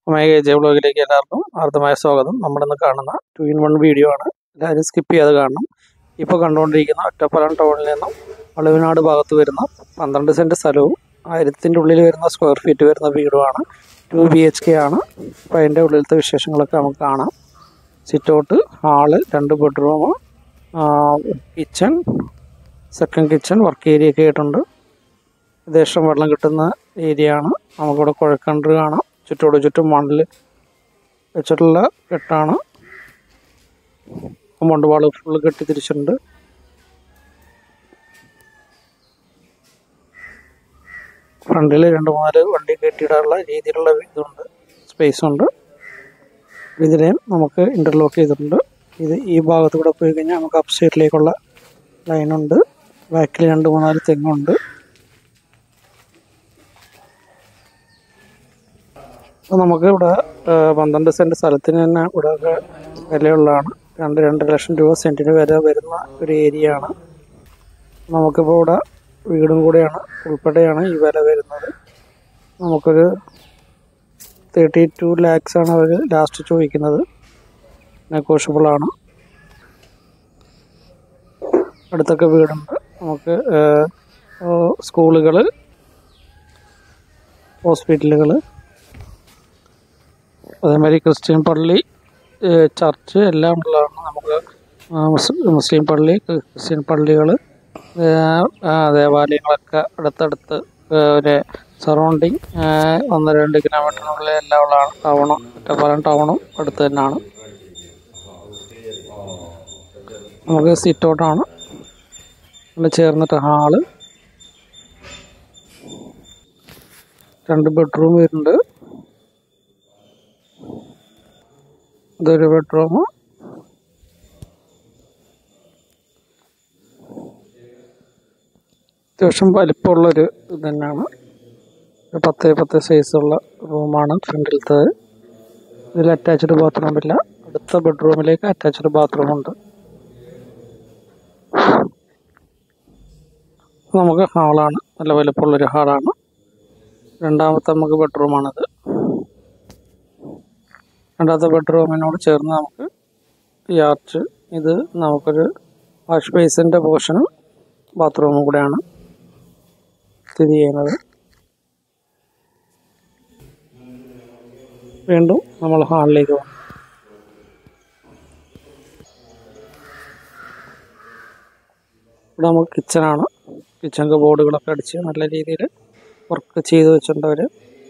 Omega J വ്ളോഗിലേക്ക് എല്ലാവർക്കും ആർദ്രമായ സ്വാഗതം നമ്മളിന്ന് കാണുന്ന ടു ഇൻ വൺ വീഡിയോ ആണ് എല്ലാവരും സ്കിപ്പ് ചെയ്യാതെ കാണണം ഇപ്പോൾ കണ്ടുകൊണ്ടിരിക്കുന്ന ഒറ്റപ്പാലം ടൗണിൽ നിന്നും അളവിനാട് ഭാഗത്ത് വരുന്ന പന്ത്രണ്ട് സെൻറ്റ് സ്ഥലവും ആയിരത്തിൻ്റെ ഉള്ളിൽ വരുന്ന സ്ക്വയർ ഫീറ്റ് വരുന്ന വീടുമാണ് ടു ബി എച്ച് കെ ആണ് അപ്പോൾ അതിൻ്റെ ഉള്ളിലത്തെ വിശേഷങ്ങളൊക്കെ നമുക്ക് കാണാം സിറ്റ് ഔട്ട് ഹാള് രണ്ട് bedroom kitchen second kitchen work area ഒക്കെ ആയിട്ടുണ്ട് ഏകദേശം വെള്ളം കിട്ടുന്ന ഏരിയ ആണ് നമുക്കിവിടെ കുഴക്കണ്ടർ കാണാം ചുറ്റോട് ചുറ്റും മണ്ണിൽ വെച്ചിട്ടുള്ള കെട്ടാണ് മണ്ടുപാട് ഫുള്ള് കെട്ടി തിരിച്ചിട്ടുണ്ട് ഫ്രണ്ടിൽ രണ്ട് മൂന്നാല് വണ്ടി കെട്ടിയിടാനുള്ള രീതിയിലുള്ള ഇതുണ്ട് സ്പേസ് ഉണ്ട് ഇതിനെയും നമുക്ക് ഇൻ്റർലോക്ക് ചെയ്തിട്ടുണ്ട് ഇത് ഈ ഭാഗത്ത് കൂടെ പോയി കഴിഞ്ഞാൽ നമുക്ക് അപ്പ് സൈഡിലേക്കുള്ള ലൈനുണ്ട് ബാക്കിൽ രണ്ട് മൂന്നാല് തെങ്ങുണ്ട് അപ്പോൾ നമുക്ക് ഇവിടെ ആ, പന്ത്രണ്ട് സെൻറ്റ് സ്ഥലത്തിന് തന്നെ ഇവിടെ ഒക്കെ വിലയുള്ളതാണ് രണ്ട് രണ്ട് ലക്ഷം രൂപ സെൻറ്റിന് വില വരുന്ന ഒരു ഏരിയ ആണ് നമുക്കിപ്പോൾ ഇവിടെ വീടും കൂടെയാണ് ഉൾപ്പെടെയാണ് ഈ വില വരുന്നത് നമുക്കൊരു തേർട്ടി ടു ലാക്സ് ആണ് അവർ ലാസ്റ്റ് ചോദിക്കുന്നത് നെഗോഷ്യബിൾ ആണ് അടുത്തൊക്കെ വീടുണ്ട് നമുക്ക് സ്കൂളുകൾ ഹോസ്പിറ്റലുകൾ അതേമാതിരി ക്രിസ്ത്യൻ പള്ളി ഏഹ് ചർച്ച് എല്ലാം ഉള്ളതാണ് നമുക്ക് ആ, മുസ്- മുസ്ലിം പള്ളി ക്രിസ്ത്യൻ പള്ളികൾ ദേവാലയങ്ങളൊക്കെ അടുത്തടുത്ത് ഏഹ് ഒരു സറൗണ്ടിങ് ഒന്ന് രണ്ട് കിലോമീറ്ററിനുള്ളിൽ എല്ലാം ഉള്ളതാണ് ടൗണും ഒറ്റപ്പാലം ടൗണും അടുത്ത് തന്നെയാണ് നമുക്ക് സിറ്റ് ഔട്ടാണ് അതിന് ചേർന്നിട്ട് ഹാള് രണ്ട് ബെഡ്റൂം വരുന്നുണ്ട് ഇതൊരു ബെഡ്റൂം അത്യാവശ്യം വലിപ്പമുള്ളൊരു ഇത് തന്നെയാണ് ഒരു പത്ത് പത്ത് സൈസുള്ള റൂമാണ് ഫ്രണ്ടിലത്തത് ഇതിൽ അറ്റാച്ച്ഡ് ബാത്റൂം ഇല്ല അടുത്ത ബെഡ്റൂമിലേക്ക് അറ്റാച്ച്ഡ് ബാത്റൂം ഉണ്ട് നമുക്ക് ഹാളാണ് നല്ല വലിപ്പമുള്ളൊരു ഹാളാണ് രണ്ടാമത്തെ നമുക്ക് ബെഡ്റൂമാണിത് രണ്ടാമത്തെ ബെഡ്റൂമിനോട് ചേർന്ന് നമുക്ക് ഈ ആർച്ച് ഇത് നമുക്കൊരു വാഷ് ബേസിൻ്റെ പോർഷനും ബാത്റൂമും കൂടെയാണ് സ്ഥിതി ചെയ്യുന്നത് വീണ്ടും നമ്മൾ ഹാളിലേക്ക് പോകും ഇവിടെ നമുക്ക് കിച്ചണാണ് കിച്ചണിൻ്റെ ബോർഡുകളൊക്കെ അടിച്ച് നല്ല രീതിയിൽ വർക്ക് ചെയ്ത് വെച്ചിട്ടുണ്ട് അവർ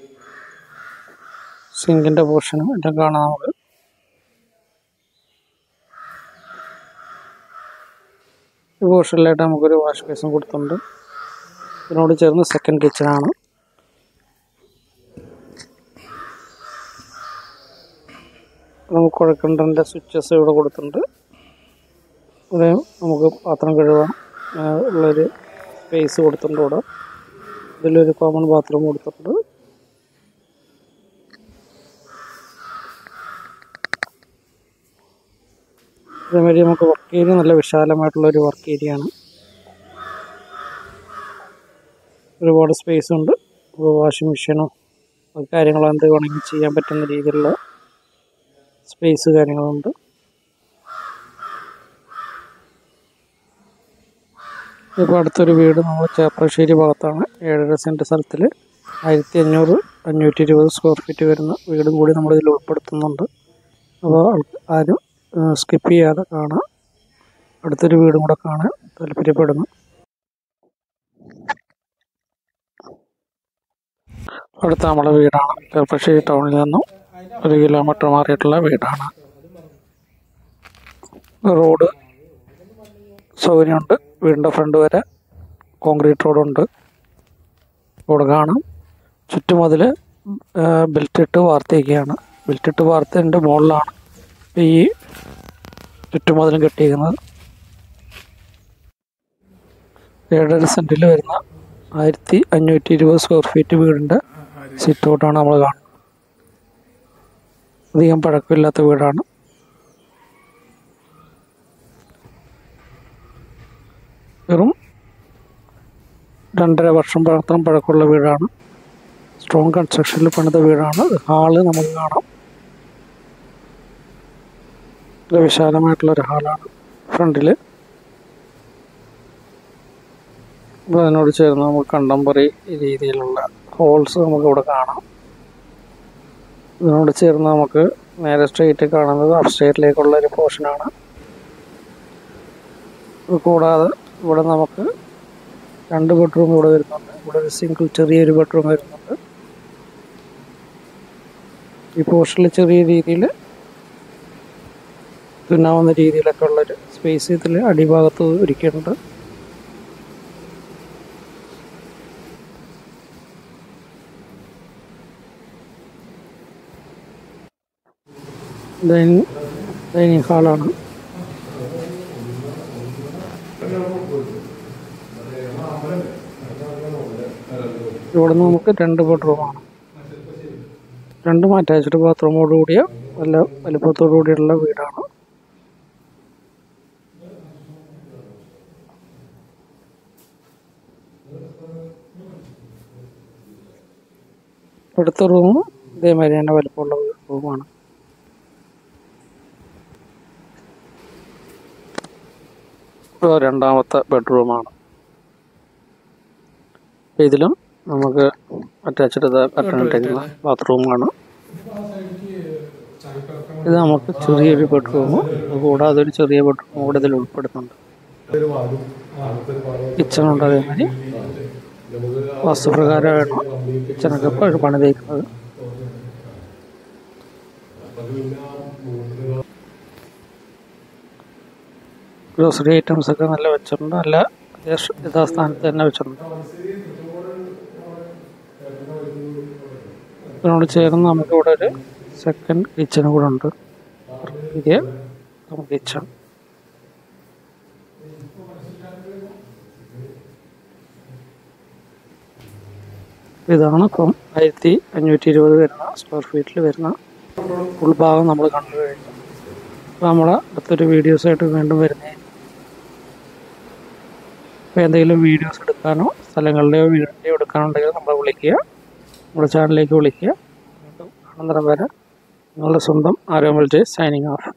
സിങ്കിൻ്റെ പോർഷനും എല്ലാം കാണാം നമുക്ക് ഈ പോർഷനിലായിട്ട് നമുക്കൊരു വാഷ് ബേസും കൊടുത്തിട്ടുണ്ട് ഇതിനോട് ചേർന്ന് സെക്കൻഡ് കിച്ചണാണ് നമുക്ക് കുഴക്കണ്ടറിൻ്റെ സ്വിച്ചസ് ഇവിടെ കൊടുത്തിട്ടുണ്ട് ഇവിടെ നമുക്ക് പാത്രം കഴുകാൻ ആ, ഉള്ളൊരു സ്പേസ് കൊടുത്തിട്ടുണ്ട് ഇവിടെ ഇതിലൊരു കോമൺ ബാത്റൂം കൊടുത്തിട്ടുണ്ട് അതേമാതിരി നമുക്ക് വർക്ക് ഏരിയ നല്ല വിശാലമായിട്ടുള്ള ഒരു വർക്ക് ഏരിയ ആണ് ഒരുപാട് സ്പേസ് ഉണ്ട് വാഷിംഗ് മെഷീനോ കാര്യങ്ങളോ എന്ത് വേണമെങ്കിലും ചെയ്യാൻ പറ്റുന്ന രീതിയിലുള്ള സ്പേസ് കാര്യങ്ങളുണ്ട് ഇപ്പോൾ അടുത്തൊരു വീട് നമ്മൾ ചേപ്രശ്ശേരി ഭാഗത്താണ് ഏഴര സെൻറ്റ് സ്ഥലത്തിൽ ആയിരത്തി അഞ്ഞൂറ് അഞ്ഞൂറ്റി ഇരുപത് സ്ക്വയർ ഫീറ്റ് വരുന്ന വീടും കൂടി നമ്മളിതിൽ ഉൾപ്പെടുത്തുന്നുണ്ട് അപ്പോൾ ആരും സ്കിപ്പ് ചെയ്യാതെ കാണാം അടുത്തൊരു വീടും കൂടെ കാണാൻ താല്പര്യപ്പെടുന്നു അടുത്ത നമ്മളെ വീടാണ് ചെറുപ്പശ്ശേരി ടൗണിൽ നിന്നും ഒരു കിലോമീറ്റർ മാറിയിട്ടുള്ള വീടാണ് റോഡ് സൗകര്യമുണ്ട് വീടിൻ്റെ ഫ്രണ്ട് വരെ കോൺക്രീറ്റ് റോഡുണ്ട് റോഡ് കാണാം ചുറ്റുമതിൽ ബെൽറ്റ് ഇട്ട് വാർത്തേക്കാണ് ബെൽറ്റ് ഇട്ട് വാർത്തതിൻ്റെ മുകളിലാണ് ഈ ചുറ്റുമതിലും കെട്ടിയിരിക്കുന്നത് ഏഴര സെൻറ്റിൽ വരുന്ന ആയിരത്തി അഞ്ഞൂറ്റി ഇരുപത് സ്ക്വയർ ഫീറ്റ് വീടിൻ്റെ സിറ്റ് ഔട്ടാണ് നമ്മൾ കാണുന്നത് അധികം പഴക്കമില്ലാത്ത വീടാണ് വെറും രണ്ടര വർഷം മാത്രം പഴക്കമുള്ള വീടാണ് സ്ട്രോങ് കൺസ്ട്രക്ഷനിൽ പണിത വീടാണ് ഹാള് നമുക്ക് കാണാം ഇത് വിശാലമായിട്ടുള്ള ഒരു ഹാളാണ് ഫ്രണ്ടിൽ അപ്പോൾ അതിനോട് ചേർന്ന് നമുക്ക് കണ്ടംപററി രീതിയിലുള്ള ഹോൾസ് നമുക്ക് ഇവിടെ കാണാം ഇതിനോട് ചേർന്ന് നമുക്ക് നേരെ സ്ട്രെയിറ്റ് കാണുന്നത് അപ്സ്റ്റേറ്റിലേക്കുള്ള ഒരു പോർഷനാണ് ഇത് കൂടാതെ ഇവിടെ നമുക്ക് രണ്ട് ബെഡ്റൂം ഇവിടെ വരുന്നുണ്ട് ഇവിടെ ഒരു സിംഗിൾ ചെറിയൊരു ബെഡ്റൂം വരുന്നുണ്ട് ഈ പോർഷനിൽ ചെറിയ രീതിയിൽ തുന്നാവുന്ന രീതിയിലൊക്കെ ഉള്ളൊരു സ്പേസ് ഇതിൽ അടിഭാഗത്ത് ഒരുക്കിയിട്ടുണ്ട് ഡൈനിങ് ഡൈനിങ് ഹാളാണ് ഇവിടെ നിന്ന് നമുക്ക് രണ്ട് ബെഡ്റൂമാണ് രണ്ടും അറ്റാച്ച്ഡ് ബാത്റൂമോട് കൂടിയ നല്ല വലിപ്പത്തോടു കൂടിയുള്ള വീടാണ് അടുത്ത റൂം ഇതേമാതിരി തന്നെ വലിപ്പമുള്ള റൂമാണ് ഇപ്പോൾ രണ്ടാമത്തെ ബെഡ്റൂമാണ് ഇതിലും നമുക്ക് അറ്റാച്ച്ഡ് കട്ടണിട്ടിരിക്കുന്ന ബാത്റൂമാണ് ഇത് നമുക്ക് ചെറിയൊരു ബെഡ്റൂം കൂടാതെ ഒരു ചെറിയ ബെഡ്റൂം കൂടെ ഇതിൽ ഉൾപ്പെടുന്നുണ്ട് കിച്ചൺ ഉണ്ട് അതേമാതിരി വാസ്തുപ്രകാരമാണ് കിച്ചണൊക്കെ ഇപ്പോൾ പണിതേക്കുന്നത് ഗ്രോസറി ഐറ്റംസ് ഒക്കെ നല്ല വെച്ചിട്ടുണ്ട് നല്ല അത്യാവശ്യം യഥാസ്ഥാനത്ത് തന്നെ വെച്ചിട്ടുണ്ട് ഇതിനോട് ചേർന്ന് നമുക്ക് ഇവിടെ ഒരു സെക്കൻഡ് കിച്ചൺ കൂടെ ഉണ്ട് പുതിയ കിച്ചൺ ഇതാണ് ഇപ്പം ആയിരത്തി അഞ്ഞൂറ്റി ഇരുപത് വരുന്ന സ്ക്വയർ ഫീറ്റിൽ വരുന്ന ഉൾഭാഗം നമ്മൾ കണ്ടു കഴിഞ്ഞു അപ്പോൾ നമ്മൾ അടുത്തൊരു വീഡിയോസായിട്ട് വീണ്ടും വരുന്നേ അപ്പോൾ എന്തെങ്കിലും വീഡിയോസ് എടുക്കാനോ സ്ഥലങ്ങളുടെയോ വീടിൻ്റെയോ എടുക്കാനുണ്ടെങ്കിൽ നമ്മളെ വിളിക്കുക നമ്മുടെ ചാനലിലേക്ക് വിളിക്കുക അനന്തരം വരെ നിങ്ങളുടെ സ്വന്തം ആരോമൽ ജെ സൈനിങ് ഓഫ്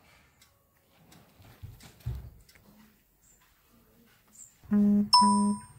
Mm-hmm.